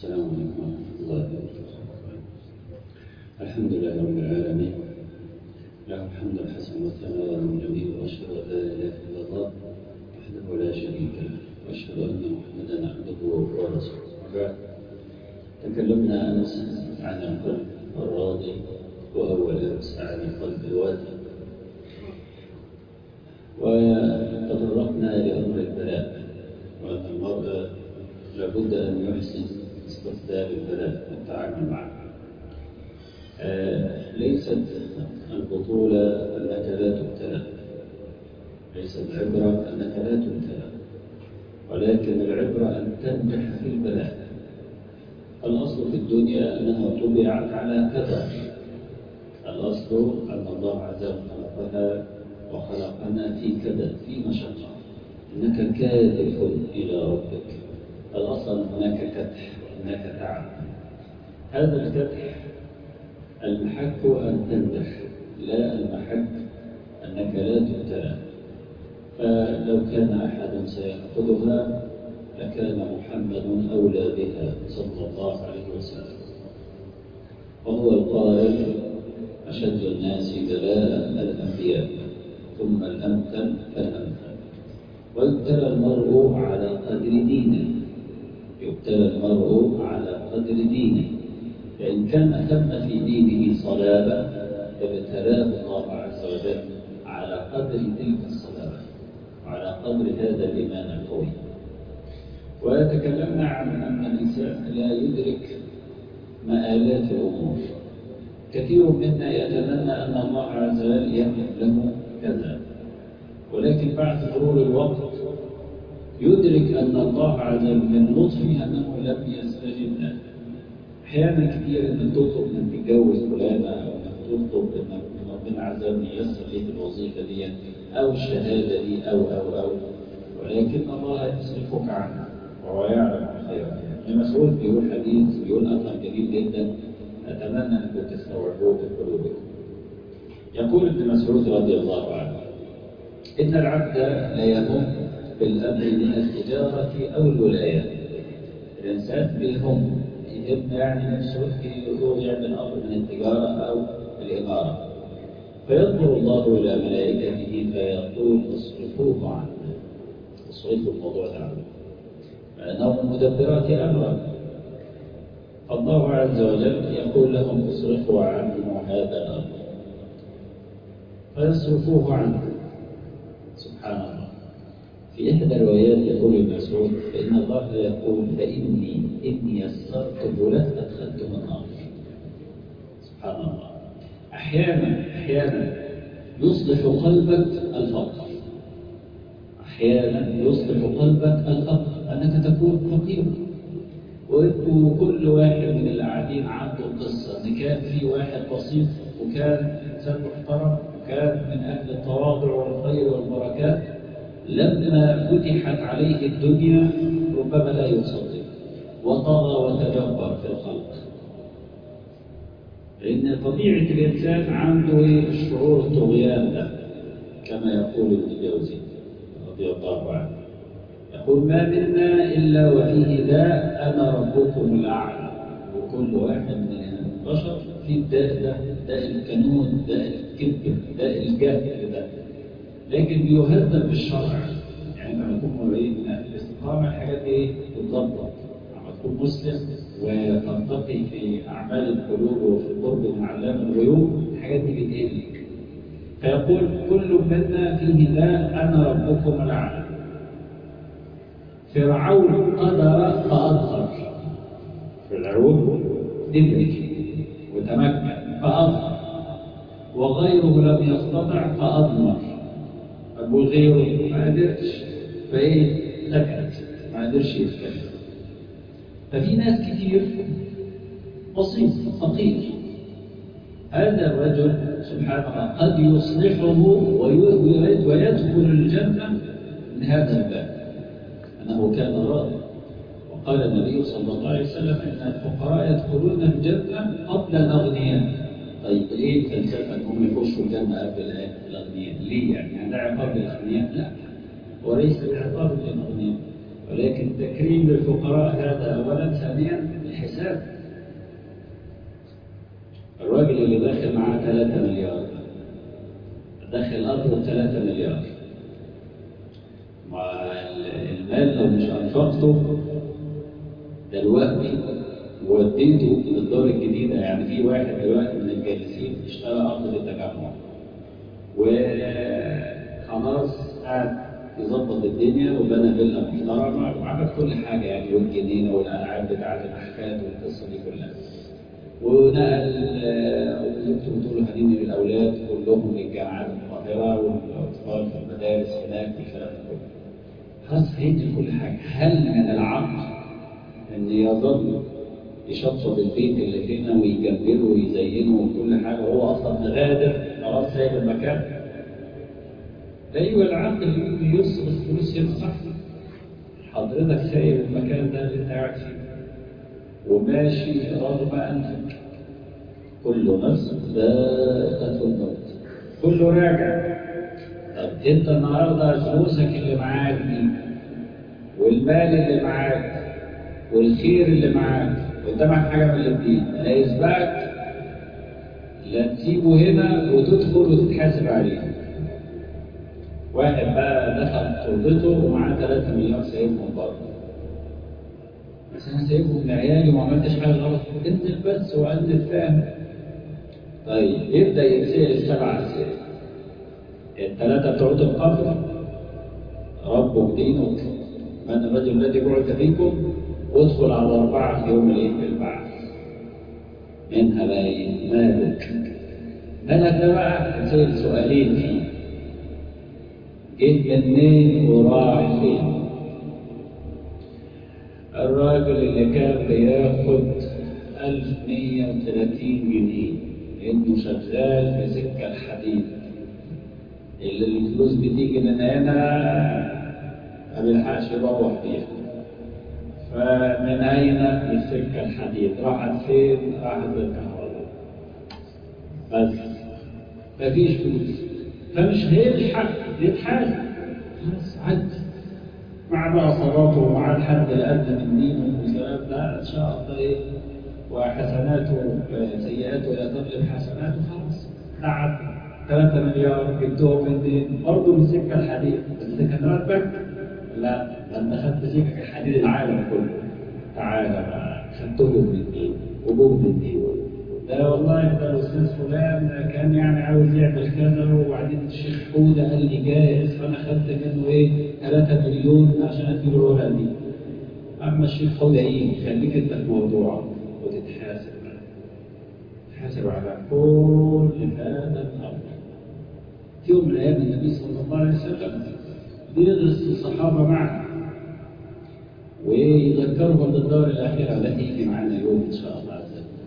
السلام عليكم ورحمة الله وبركاته الحمد لله رب العالمين له الحمد الحسن والثناء الجميل وأشهد أن لا إله إلا الله وحده لا شريك له وأشهد أن محمدا عبده ورسوله وبعد تكلمنا أمس عن القلب الراضي وأول أمس عن القلب الوادي وتطرقنا لأمر البلاء وأن المرء لابد أن يحسن استخدام البلاء والتعامل معه آه ليست البطولة أنك لا تبتلى ليست العبرة أنك لا تبتلى ولكن العبرة أن تنجح في البلاء الأصل في الدنيا أنها طبعت على كذا الأصل أن الله عز وجل خلقها وخلقنا في كذا في مشقة إنك كادح إلى ربك الأصل هناك كدح وهناك تعب هذا الكدح المحك أن تنجح لا المحك أنك لا تبتلى فلو كان أحد سيأخذها لكان محمد أولى بها صلى الله عليه وسلم وهو القائل أشد الناس بلاء الأنبياء ثم الأمثل فالأمثل ويبتلى المرء على قدر دينه يبتلى المرء على قدر دينه فإن كان ثم في دينه صلابة فابتلاه الله عز وجل على قدر تلك الصلابة وعلى قدر هذا الإيمان القوي وتكلمنا عن أن الإنسان لا يدرك مآلات الأمور كثير منا يتمنى أن الله عز وجل يملك له كذا ولكن بعد مرور الوقت يدرك أن الله عز وجل من لطفه أنه لم يستجب له أحيانا كثير أنك تطلب أن تتجوز فلانة أو أنك تطلب أن ربنا عز وجل ييسر لك الوظيفة دي أو الشهادة دي أو أو أو ولكن الله يصرفك عنها وهو يعلم خيرها ابن مسعود بيقول حديث بيقول أثر جميل جدا أتمنى أنكم تستوعبوه في قلوبكم يقول ابن مسعود رضي الله عنه إن العبد لا يهم بالأمر من التجارة أو الولايات الإنسان بيهم يهم يعني نفسه في يعمل أمر من التجارة أو الإمارة فينظر الله إلى ملائكته فيقول اصرفوه عنه اصرفوا الموضوع ده عنه فإنهم مدبرات أمرا الله عز وجل يقول لهم اصرفوا عنه هذا الأمر فيصرفوه عنه سبحان الله في إحدى الروايات يقول ابن مسعود فإن الله يقول فإني إني يسرته لك أدخلته النار سبحان الله أحيانا أحيانا يصلح قلبك الفقر أحيانا يصلح قلبك الفقر أنك تكون فقيرا وكل واحد من القاعدين عنده قصة إن كان في واحد بسيط وكان إنسان محترم وكان من أهل التواضع والخير والبركات لما فتحت عليه الدنيا ربما لا يصدق وطغى وتجبر في الخلق لأن طبيعة الإنسان عنده الشعور الطغيان ده كما يقول ابن الجوزي رضي الله عنه يقول ما منا إلا وفيه داء أنا ربكم الأعلى وكل واحد من البشر في الداء ده داء الكنون داء الكبر داء الجهل ده لكن بيهذب بالشرع يعني لما تكون ايه من اهل الاستقامه الحاجات دي ايه تتظبط لما تكون مسلم وتنتقي في اعمال القلوب وفي القرب من علام الغيوب الحاجات دي بتقل فيقول كل منا فيه داء انا ربكم الاعلى فرعون قدر فاظهر فرعون ادرك وتمكن فاظهر وغيره لم يستطع فاضمر أبو غيره ما قدرش فإيه سكت ما قدرش يتكلم ففي ناس كتير بسيط فقير هذا الرجل سبحان الله قد يصلحه ويدخل الجنة من هذا الباب أنه كان راضي وقال النبي صلى الله عليه وسلم أن الفقراء يدخلون الجنة قبل الأغنياء طيب ليه فلسفة انهم يخشوا الجنة قبل الأغنياء؟ ليه يعني؟ يعني ده عقاب للأغنياء؟ لا وليس بعقاب للأغنياء ولكن تكريم للفقراء هذا أولا ثانيا الحساب الراجل اللي داخل معاه 3 مليار داخل أرضه 3 مليار مع المال لو مش أنفقته دلوقتي وديته للدار الجديدة يعني في واحد دلوقتي من الجالسين اشترى أرض للتجمع وخلاص قاعد يظبط الدنيا وبنى فيلا محترمة وعمل كل حاجة يعني والجنينة والألعاب بتاعة الأحفاد والقصة دي كلها ونقل وزوجته بتقول له هديني للأولاد كلهم للجامعات القاهرة والأطفال في المدارس هناك والكلام ده كله خلاص هيدي كل حاجة هل من العقل إن يظل يشطب البيت اللي هنا ويجمله ويزينه وكل حاجة وهو أصلا غادر خلاص سايب المكان أيوة العقل ممكن يصرف فلوس هنا صح حضرتك سايب المكان ده اللي أنت قاعد فيه وماشي رغم أنفك كل نفس ذائقة الموت كله راجع طب أنت النهارده فلوسك اللي معاك دي والمال اللي معاك والخير اللي معاك قدامك حاجة من الاثنين لا يسبقك لا تسيبه هنا وتدخل وتتحاسب عليه واحد بقى دخل تربته ومعاه 3 مليار سايبهم بره بس انا سايبهم لعيالي وما عملتش حاجه غلط انزل بس وانزل فاهم طيب يبدا يتسال السبع اسئله الثلاثه بتوع القبر ربك دينك من الرجل الذي بعث فيكم وادخل على أربعة في يوم العيد البعث منها بقى إيه؟ مالك مالك ده بقى هتسأل سؤالين فيه جيت منين ورايح فين الراجل اللي كان بياخد 1130 جنيه لأنه شغال في سكة الحديد اللي الفلوس بتيجي من هنا ما بيلحقش يروح فيها فمن أين للسكة الحديد راحت فين؟ راحت للكهرباء بس مفيش فلوس فمش هيلحق يتحاسب خلاص عد مع بقى صلاته ومع الحد الأدنى من دينه والكلام ده إن شاء الله إيه وحسناته سيئاته لا تغلب حسناته خلاص ده عد 3 مليار جبتهم منين؟ برضه من سكة الحديد بس كان راتبك لا ده انت خدت سكه حديد العالم كله تعالى بقى خدتهم من ايه وجوه من ايه ده والله ده الاستاذ فلان كان يعني عاوز يعمل كذا وبعدين الشيخ حوده قال لي جاهز فانا خدت منه ايه 3 مليون عشان اديله الورقه دي اما الشيخ حوده ايه خليك انت في الموضوع وتتحاسب تتحاسب على كل هذا الامر في يوم من الايام النبي صلى الله عليه وسلم بيدرس الصحابة معه ويذكرهم بالدار الأخيرة التي يجي معنا اليوم إن شاء الله عز وجل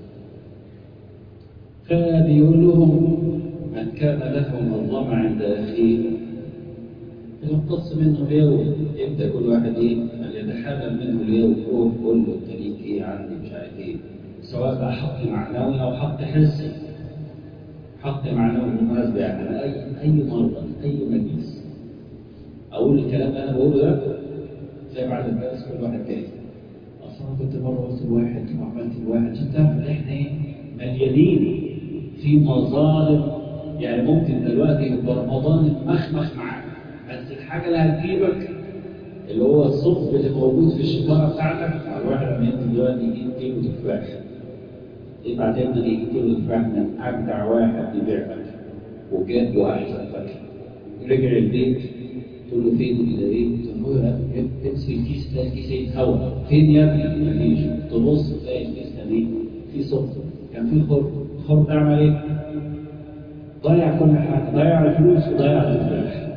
فبيقول لهم من كان له مظلمة عند أخيه يمتص منه اليوم يبدأ كل واحد إيه يتحلل منه اليوم روح قول له أنت ليك إيه عندي مش عارف إيه سواء بقى حق معنوي أو حق حسي حق معنوي بالمناسبة يعني أي أي مرة أي مجلس اقول الكلام اللي انا بقوله ده زي بعد الدرس كل واحد جاي اصلا كنت مره قلت لواحد وعملت لواحد عشان تعرف ان احنا ايه مليانين في مظالم يعني ممكن دلوقتي يبقى رمضان مخمخ معاك بس الحاجه اللي هتجيبك اللي هو الصف اللي موجود في الشكاره بتاعتك على الواحد لما ينزل دلوقتي يجيب كيلو تفاح يبعت لنا يجيب كيلو تفاح من اجدع واحد يبيع لك وجاب له احسن فاكهه رجع البيت تقول له فين ايه؟ تقول له تمسك الكيس تلاقي كيس هواء فين يا ابني؟ مفيش تبص تلاقي الكيس كان ايه؟ في صفر كان في خرم الخرم ده عمل ايه؟ ضيع كل حاجه ضيع الفلوس وضيع الفلاح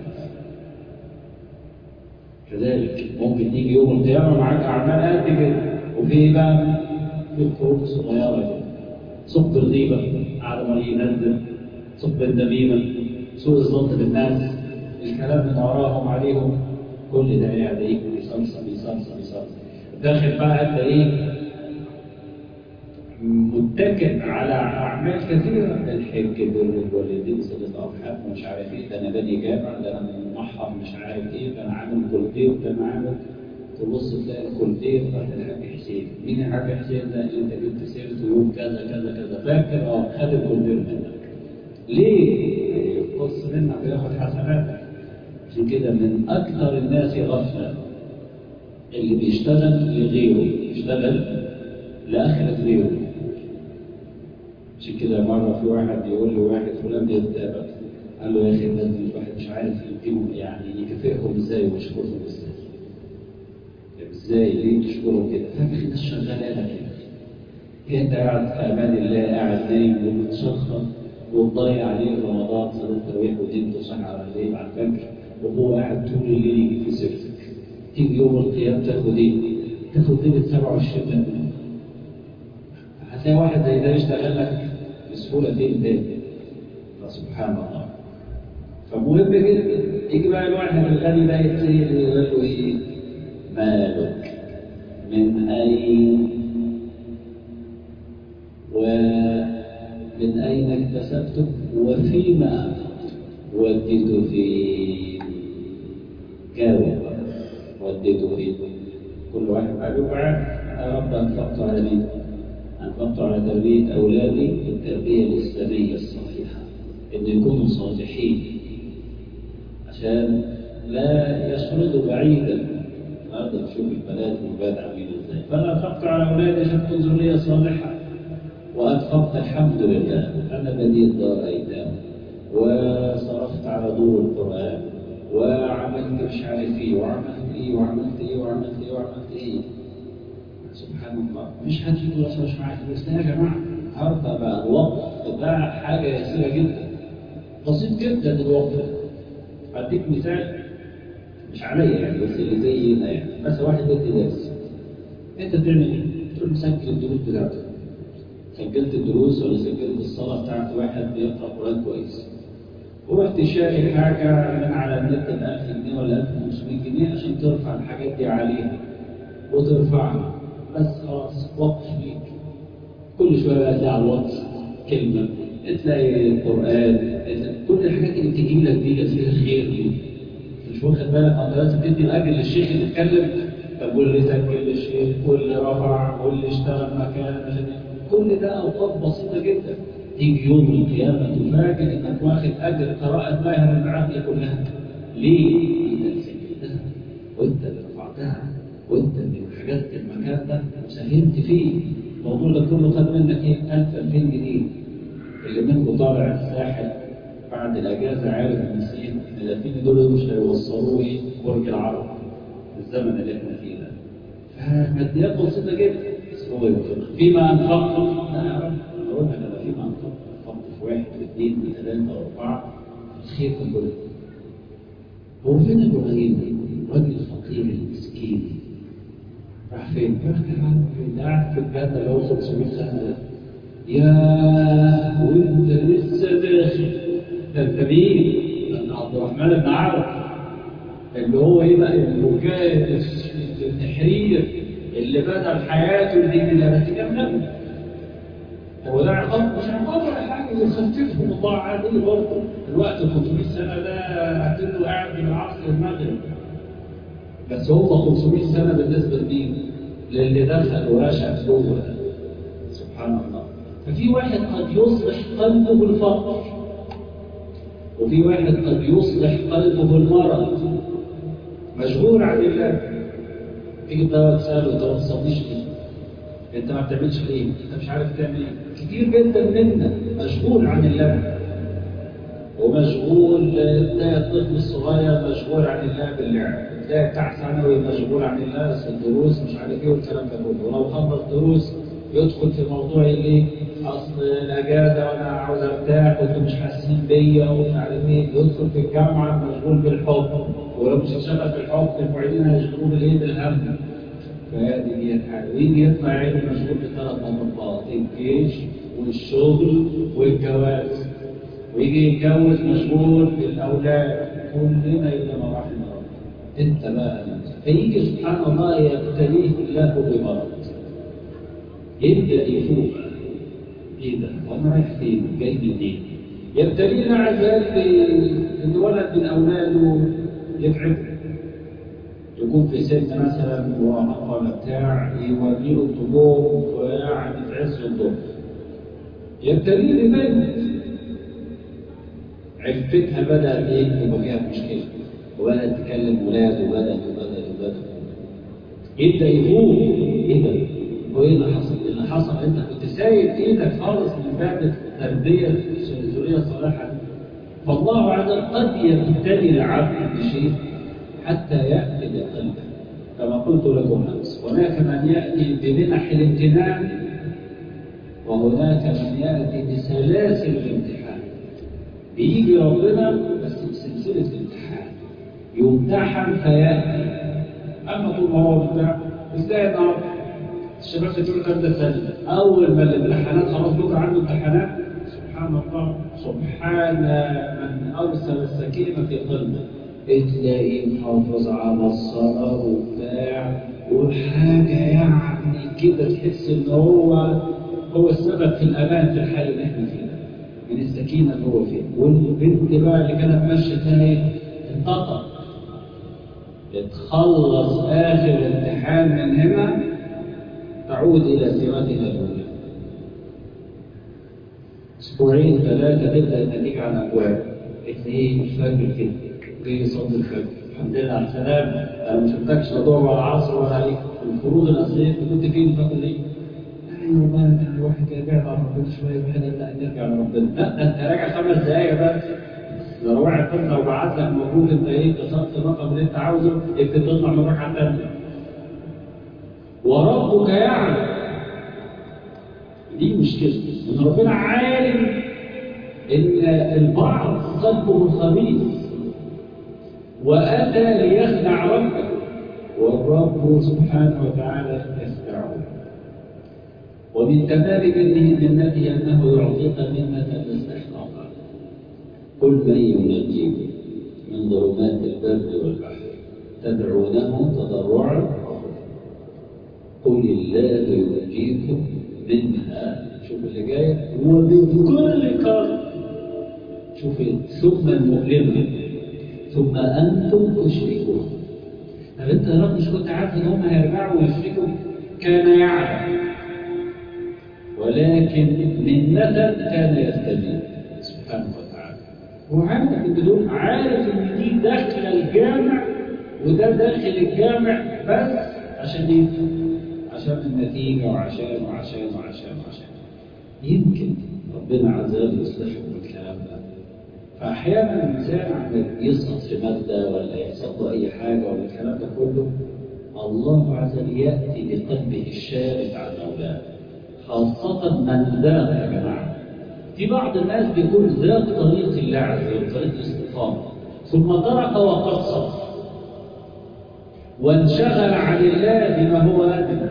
كذلك ممكن يجي يوم القيامه معاك اعمال قد كده وفي ايه بقى؟ في الخروج الصغيره كده صب الغيبه على ما ينزل صب النميمه سوء الظن بالناس الكلام من وراهم عليهم كل ده قاعد ايه بيصلصل بيصلصل بيصلصل داخل بقى انت ايه متكئ على اعمال كثيره الحج بر الوالدين صله الارحام ومش عارف ايه ده انا بني جامع ده انا منحر مش عارف ايه ده انا عامل كولدير ده انا عامل تبص تلاقي الكولدير راح الحاج حسين مين الحاج حسين ده اللي انت جبت سيرته يوم كذا كذا كذا فاكر اه خد الكولدير منك ليه؟ يقص منك وياخد حسناتك عشان كده من اكثر الناس غفله اللي بيشتغل لغيره يشتغل لاخره غيره عشان كده مرة في واحد يقول له واحد فلان بيتابع قال له يا أخي الناس دي الواحد مش عارف يديهم يعني يكافئهم إزاي ويشكرهم إزاي طب إزاي ليه تشكرهم كده؟ فاكر الناس شغالة لك كده أنت قاعد في أمان الله قاعد نايم ومتشخص وتضيع عليه رمضان صلاة التراويح ودين تصحى على الليل على الفجر وهو قاعد طول الليل يجي في سيرتك تيجي يوم القيامة تاخد إيه؟ تاخد ليلة 27 جنة هتلاقي واحد زي ده يشتغل لك بسهولة تاني فسبحان الله فمهم جدا يجي بقى الواحد الغني ده يتسير يقول له ايه مالك من اين ومن اين اكتسبته وفيما انفقته وديته فين جاوب وديته فين كل واحد بقى يبقى عارف يا رب انفقت على مين أنفقت على تربية أولادي التربية الإسلامية الصحيحة إن يكونوا صالحين عشان لا يشردوا بعيدا النهارده نشوف البنات والولاد عاملين ازاي فأنا أنفقت على أولادي عشان تكون ذرية صالحة وأنفقت الحمد لله أنا بنيت دار أيتام وصرفت على دور القرآن وعملت مش عارف إيه وعملت إيه وعملت إيه وعملت إيه وعملت إيه سبحان الله مش هتجي تقول اصل مش معايا فلوس لا يا جماعه النهارده بقى الوقف ده حاجه يسيره جدا بسيط جدا الوقف هديك مثال مش عليا يعني بس اللي زينا يعني مثلا واحد بيدي درس انت بتعمل ايه؟ تقول مسجل الدروس بتاعتك سجلت الدروس ولا سجلت الصلاه بتاعت واحد بيقرا قران كويس ورحت شاري حاجه من على النت ب 1000 جنيه ولا 1500 جنيه عشان ترفع الحاجات دي عليها وترفعها بس خلاص وقف ليك كل شويه بقى تلاقي على الواتس كلمه تلاقي القران تلاقي كل الحاجات اللي بتجي لك دي فيها خير دي مش واخد بالك انت لازم تدي الاجر للشيخ اللي اتكلم طب واللي سجل للشيخ واللي رفع واللي اشتغل مكان عشان كل ده اوقات بسيطه جدا تيجي يوم القيامه تفاجئ انك واخد اجر قراءه ماهر العقل كلها ليه؟ انت اللي سجلتها وانت اللي رفعتها وانت اللي حجزت المكان ده وساهمت فيه الموضوع ده كله خد منك ايه 1000 2000 جنيه اللي منكم طالع الساحل بعد الاجازه عارف النسيم ان ال 2000 دول مش هيوصلوه ايه برج العرب في الزمن اللي احنا فيه ده فماديات بسيطه جدا بس هو يوفقك فيما انفقت لا يا رب اقول لك انا فيما انفقت انفقت في واحد في اثنين في ثلاثه واربعه الخير كله هو فين ابراهيم الراجل الفقير المسكين راح فين؟ راح فين؟ ده قاعد في الجنة اللي هو 500 سنة ده يا وانت لسه داخل ده انت مين؟ ده عبد الرحمن بن عوف اللي هو ايه بقى المجاهد التحرير اللي بدل حياته دي كده بس كام نبي هو ده عقاب مش عقاب ولا حاجه يخففهم الله عادي برضه الوقت ال 500 سنه ده اكنه قاعد من عصر المغرب بس هم 500 سنة بالنسبة لمين؟ للي دخل ورشق جوه سبحان الله ففي واحد قد يصلح قلبه بالفقر وفي واحد قد يصلح قلبه بالمرض مشغول عن الله تيجي بقى تسأله انت ما بتصليش ليه؟ انت ما بتعملش ليه؟ انت مش عارف تعمل ايه؟ كتير جدا منا مشغول عن الله ومشغول تلاقي الطفل الصغير مشغول عن الله باللعب تلاقي بتاع ثانوي مشغول عن الله في الدروس مش عارف ايه والكلام ده كله ولو خلص دروس يدخل في موضوع ايه اصل الاجازه وانا عاوز ارتاح وانتوا مش حاسين بيا ومش عارف ايه يدخل في الجامعه مشغول بالحب ولو مش هيشتغل في الحب المعيدين هيشغلوه بالايه بالهم فهذه هي الحاجه ويجي يطلع عيني مشغول بثلاث نقطات الجيش والشغل والجواز ويجي يتجوز مشغول بالاولاد كلنا الا ما رحم ربنا انت بقى فيجي سبحان الله يبتليه الله بمرض يبدا يفوق ايه ده وانا رايح فين جاي منين يبتليه الله عز وجل ان ولد من اولاده يتعب يكون في سن مثلا مراهقة ولا بتاع يوري له الطموح ويعني في عز الظهر يبتلي ببنت عفتها بدأت ايه يبقى فيها مشكلة وبدأت تكلم ولاد وبدأت وبدأت وبدأت يبدأ يفوق ايه ده؟ هو ايه اللي حصل؟ اللي حصل انت كنت سايب ايدك خالص من باب التربية الذرية الصالحة فالله عز وجل قد يبتلي العبد بشيء حتى يأتي بقلبه كما قلت لكم أمس هناك من يأتي بمنح الامتنان وهناك من يأتي بسلاسل الامتحان بيجي ربنا بس بسلسلة امتحان يمتحن فيأتي أما طول ما هو بتاع ازاي النهارده الشباب بتقول كام ده سنة أول ما الامتحانات خلاص بكرة عنده امتحانات سبحان الله سبحان من أرسل السكينة في قلبه تلاقيه محافظ على الصلاة وبتاع وحاجة يعني كده تحس إن هو هو السبب في الأمان في الحال اللي احنا فيها من السكينة اللي هو فيها والبنت بقى اللي كانت ماشية تاني انتقل تخلص آخر امتحان من هنا تعود إلى سيرتها الأولى أسبوعين ثلاثة تبدأ النتيجة عن أبواب اثنين الفجر كده جاي يصلي الفجر الحمد لله على السلامة أنا ما شفتكش لا ظهر ولا عصر ولا عليك الفروض الأصلية كنت فين فاكر إيه؟ أيوه ما الواحد كده بعد عن ربنا شوية وكده لا نرجع لربنا لا ده أنت راجع خمس دقايق بس لو واحد طلع وبعت لك مبروك أنت إيه كسرت الرقم اللي أنت عاوزه يمكن تطلع من الركعة الثانية وربك يعلم دي مشكلة إن ربنا عالم إن البعض قلبه خبيث وأتى ليخدع ربه والرب سبحانه وتعالى يخدعه ومن تمام منه منته أنه يعطيك منة تستحقها قل من ينجيكم من ظلمات البر والبحر تدعونه تضرعا قل الله ينجيكم منها شوف اللي جاي ومن كل كرب شوف ثم المؤلمة ثم أنتم تشركون طب أنت يا رب مش كنت عارف إن هم هيرجعوا ويشركوا كان يعلم ولكن منة كان يستجيب سبحانه وتعالى هو عارف ان دول عارف ان دي داخل الجامع وده داخل الجامع بس عشان ايه؟ عشان النتيجة وعشان وعشان وعشان وعشان يمكن ربنا عز وجل يصلحهم بالكلام ده فأحيانا الإنسان عم يسقط في مادة ولا يحصل له أي حاجة ولا الكلام ده كله الله عز وجل يأتي بقلبه الشارد عن مولاه خاصة من ذاق يا جماعة في بعض الناس بيكون ذاق طريق الله عز وجل طريق الاستقامة ثم ترك وقصر وانشغل عن الله بما هو أدنى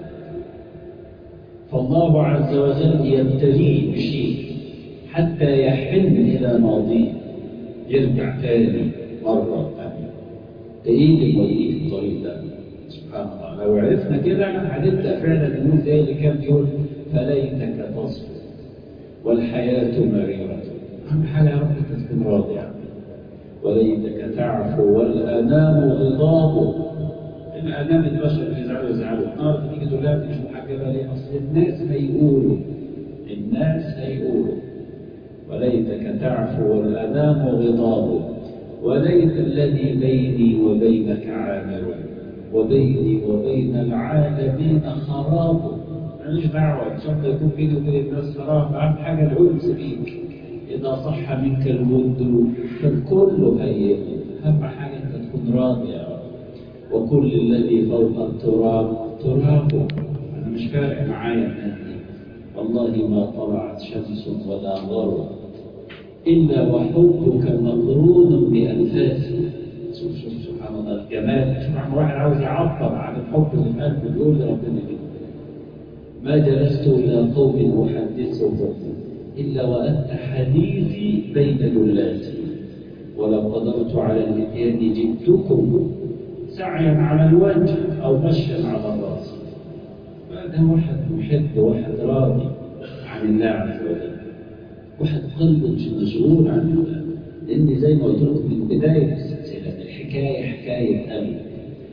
فالله عز وجل يبتليه بشيء حتى يحن إلى ماضيه يرجع تاني مرة ثانية تأييد المؤيد الطريق ده سبحان الله لو عرفنا كده هنبدأ فعلا نقول زي اللي كان بيقول فليتك تصبر والحياة مريرة أهم حاجة يا رب أنت تكون راضي يعني. وليتك تعفو والأنام غضاب الأنام البشر اللي يزعلوا يزعلوا النهارده تيجي تقول لها مش محجبة ليه؟ أصل الناس هيقولوا الناس هيقولوا وليتك تعفو والأنام غضاب وليت الذي بيني وبينك عامر وبيني وبين العالمين خراب ماليش دعوة إن شاء الله يكون بيني وبين الناس خراب أهم حاجة الأنس بيك إذا صح منك الود فالكل هين أهم حاجة أنت تكون راضي يا رب وكل الذي فوق التراب تراب أنا مش فارق معايا الناس دي والله ما طلعت شمس ولا غرب إلا وحبك مقرون بأنفاسي شوف شوف سبحان الله الجمال سبحان واحد عاوز يعبر عن الحب اللي في قلبه يقول لربنا كده ما جلست إلى قوم أحدثهم إلا وأنت حديثي بين جلاتي ولو قدرت على الإتيان جئتكم سعيا على الوجه أو مشيا على الرأس فده واحد محب واحد راضي عن الله عز وجل واحد قلبه مش مشغول عن الله لأن زي ما قلت لكم من بداية السلسلة الحكاية حكاية أمل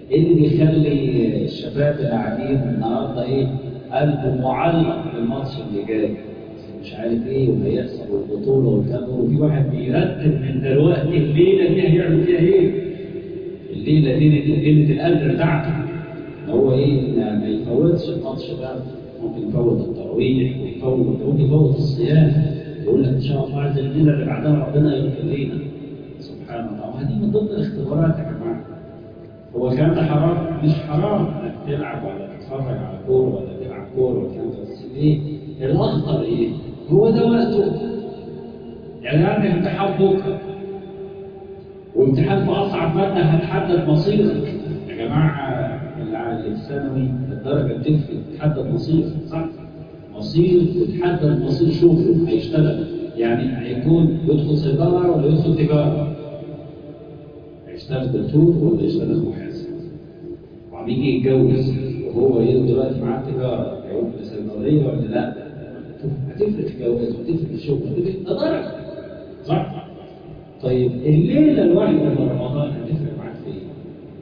ايه اللي بيخلي الشباب اللي قاعدين النهارده ايه قلبه معلق بالماتش اللي جاي مش عارف ايه وهيحصل والبطوله والكلام ده وفي واحد بيرتب من دلوقتي الليله دي هيعمل فيها ايه؟ الليله ليله ليله القدر بتاعته ان هو ايه ما يفوتش الماتش ده ممكن يفوت التراويح ويفوت ممكن يفوت الصيام يقول لك ان شاء الله عز الليله اللي بعدها ربنا يغفر لنا سبحان الله وهذه من ضمن الاختبارات يا جماعه هو الكلام ده حرام مش حرام انك تلعب ولا تتفرج على كوره ولا تلعب كوره والكلام ده بس ايه الاخطر ايه؟ هو ده وقته يعني عندك امتحان بكره وامتحان في اصعب ماده هتحدد مصيرك يا جماعه اللي في الثانوي الدرجه بتفرق تحدد مصيرك صح؟ مصير وتحدد مصير شغله هيشتغل يعني هيكون يدخل صيدله ولا يدخل تجاره هيشتغل دكتور ولا يشتغل محاسب وعم يجي يتجوز وهو ايه دلوقتي معاه تجاره هيروح لصيدليه ولا لا هتفرق في الجواز وتفرق في الشغل هتفرق ده درجه صح؟ طيب الليله الواحده من رمضان هتفرق معاك في ايه؟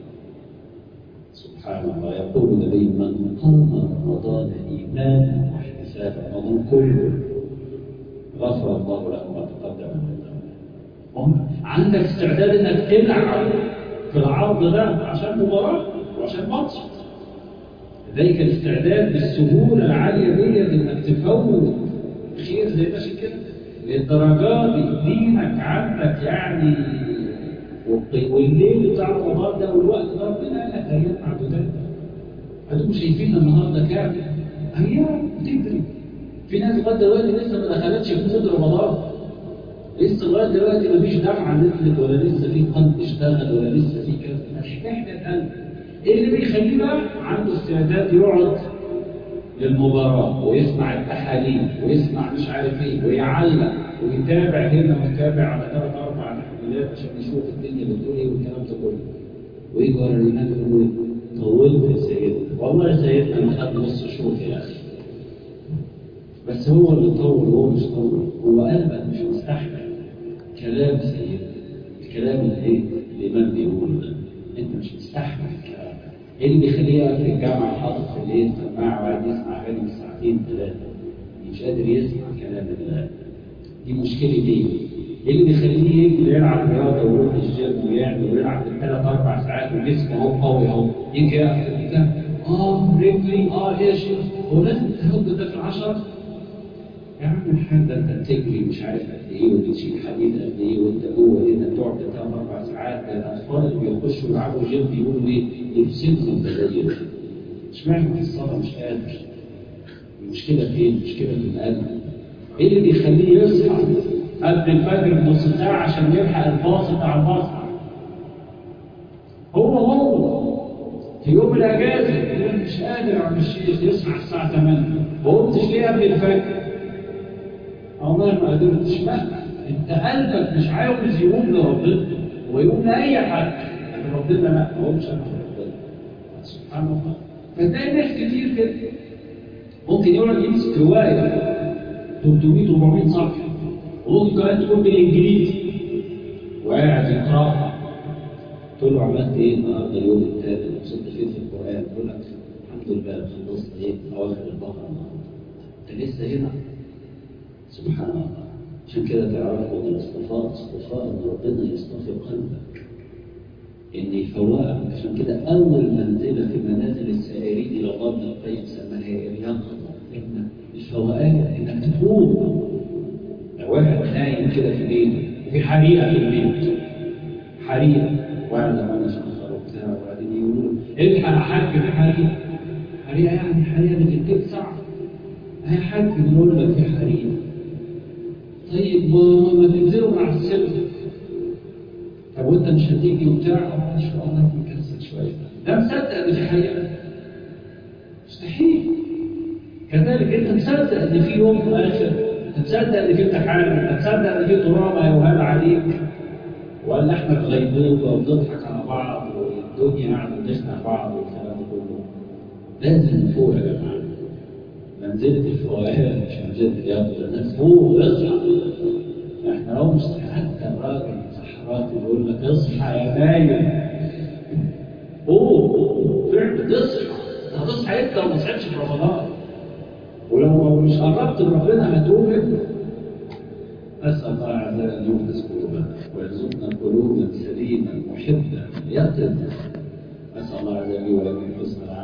سبحان الله يقول النبي من قام رمضان ايمانا واحتسابا رمضان كله غفر الله له ما تقدم من ذنبه عندك استعداد انك تلعب في العرض ده عشان مباراه وعشان ماتش لديك الاستعداد بالسهوله العاليه ديت انك تفوت خير زي ماشي كده للدرجات دي دينك عندك يعني والليل بتاع رمضان ده والوقت ده ربنا قال لك ايام معدودات انتم شايفين النهارده كام؟ ايام بتجري في ناس لغايه دلوقتي لسه ما دخلتش في مود رمضان لسه لغايه دلوقتي ما فيش دمعه نزلت ولا لسه في قلب اشتغل ولا لسه في كذا الحكايه القلب ايه اللي بيخليه بقى عنده استعداد يقعد للمباراة ويسمع التحاليل ويسمع مش عارف ايه ويعلق ويتابع هنا ويتابع على ثلاث اربع تحليلات عشان يشوف الدنيا بتقول ايه والكلام ده كله ويجي ورا الامام يقول له طولت يا سيدنا والله يا سيدنا انا خدت نص شوط يا اخي بس هو اللي طول وهو مش طول هو قلبك مش مستحمل كلام سيدنا الكلام اللي ايه الامام بيقوله ده انت مش مستحمل الكلام ده ايه اللي بيخليه يقف في الجامعه حاطط في الليل سماعه وقاعد يسمع اغاني بالساعتين ثلاثه مش قادر يسمع كلام الله دي مشكله ليه؟ ايه اللي بيخليه يجي يلعب رياضه ويروح الجيم ويعمل ويلعب بالثلاث اربع ساعات وجسمه اهو قوي اهو يجي يقف في البتاع اه رجلي اه ايش هو لازم تهد ده في العشره يا عم الحاج ده انت بتجري مش عارف قد ايه وبتشيل حديد قد ايه وانت جوه هنا بتقعد ثلاث اربع ساعات ده الاطفال اللي بيخشوا يلعبوا جيم بيقولوا ايه؟ يبسطهم بدايل اشمعنى في الصلاه مش قادر؟ المشكله فين؟ المشكله في القلب ايه اللي بيخليه يصحى قبل الفجر بنص ساعه عشان يلحق الباص بتاع المصنع هو هو في يوم الاجازه يقول مش قادر يا عم الشيخ يصحى الساعه 8 ما قمتش ليه قبل الفجر؟ والله ما قدرتش لا انت قلبك مش عاوز يقوم لربنا ويقوم لاي حد لكن ربنا لا هو مش انا ربنا سبحان الله فتلاقي ناس كتير كده ممكن يقعد يمسك روايه 300 400 صفحه وممكن كمان تكون بالانجليزي وقاعد يقراها تقول له عملت ايه النهارده اليوم الثالث وصلت فين في القران يقول لك الحمد لله خلصت ايه اواخر البقره النهارده انت لسه هنا سبحان الله عشان كده تعرفوا ان الاصطفاء اصطفاء ان ربنا يصطفي قلبك ان يفوقك عشان كده اول منزله في منازل السائرين الى الله ابن القيم سماها اليقظه ان الفوقان انك تفوق لو واحد نايم كده في بيته وفي حريقه في البيت حريقه واحد عمال شخر وبتاع وبعدين يقولوا الحق يا حاج في حريقه حريقه يعني حريقه اللي بتلسع يا حاج بنقول لك في حريقه طيب ما ما تنزلوا مع السلم طب وانت مش هتيجي وبتاع ان شاء الله مكسل شويه ده مصدق ان في حقيقه مستحيل كذلك انت مصدق ان في يوم اخر انت مصدق ان في امتحان انت مصدق ان في تراب هيوهب عليك ولا احنا في غيبوبه وبنضحك على بعض والدنيا قاعده بتخنق بعض والكلام ده كله لازم نفوق يا جماعه منزلة الفوائد مش منزلة اليقظة الناس فوق اصحى احنا لو مش حتى الراجل صحراتي يقول لك اصحى يا نايم قوم فعلا تصحى هتصحى انت لو ما صحيتش في رمضان ولو مش قربت من ربنا هتقوم انت أسأل الله عز وجل أن يحدث قلوبنا ويرزقنا قلوبا سليمة محبة يقظة أسأل الله عز وجل ولكم حسن العافية